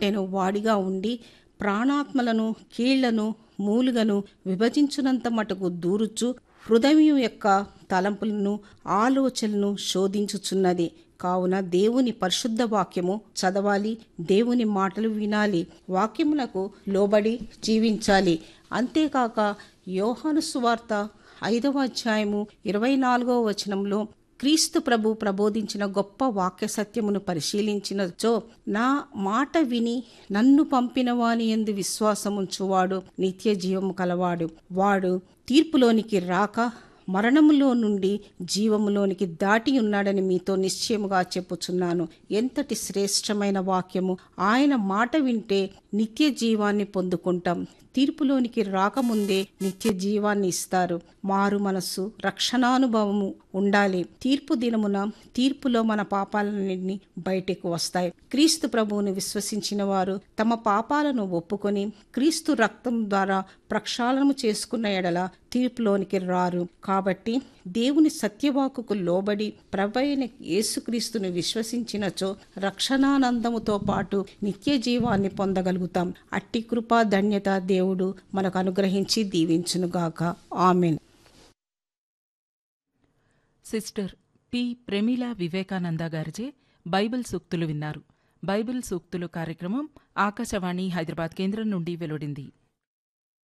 పట్టెను వాడిగా ఉండి ప్రాణాత్మలను కీళ్లను మూలుగను విభజించునంత మటుకు దూరుచు హృదయం యొక్క తలంపులను ఆలోచనలను శోధించుచున్నది కావున దేవుని పరిశుద్ధ వాక్యము చదవాలి దేవుని మాటలు వినాలి వాక్యములకు లోబడి జీవించాలి అంతేకాక యోహాను సువార్త ఐదవ అధ్యాయము ఇరవై నాలుగవ వచనంలో క్రీస్తు ప్రభు ప్రబోధించిన గొప్ప వాక్య సత్యమును పరిశీలించినచో నా మాట విని నన్ను పంపిన వాని ఎందు విశ్వాసముంచువాడు నిత్య జీవము కలవాడు వాడు తీర్పులోనికి రాక మరణములో నుండి జీవములోనికి దాటి ఉన్నాడని మీతో నిశ్చయముగా చెప్పుచున్నాను ఎంతటి శ్రేష్టమైన వాక్యము ఆయన మాట వింటే నిత్య జీవాన్ని పొందుకుంటాం తీర్పులోనికి రాకముందే నిత్య జీవాన్ని ఇస్తారు మారు మనస్సు రక్షణానుభవము ఉండాలి తీర్పు దినమున తీర్పులో మన పాపాలన్నింటినీ బయటకు వస్తాయి క్రీస్తు ప్రభువును విశ్వసించిన వారు తమ పాపాలను ఒప్పుకొని క్రీస్తు రక్తం ద్వారా ప్రక్షాళనము చేసుకున్న ఎడల తీర్పులోనికి రారు కాబట్టి దేవుని సత్యవాకుకు లోబడి ప్రభైన యేసుక్రీస్తును విశ్వసించినచో రక్షణానందముతో పాటు నిత్య జీవాన్ని పొందగలుగుతాం అట్టి కృపా ధన్యత దేవుడు మనకు అనుగ్రహించి దీవించునుగాక amen sister P Pramila Vivekananda గారిచే బైబిల్ సూక్తులు విన్నారు బైబిల్ సూక్తులు కార్యక్రమం ఆకాశవాణి హైదరాబాద్ కేంద్రం నుండి వెలువడింది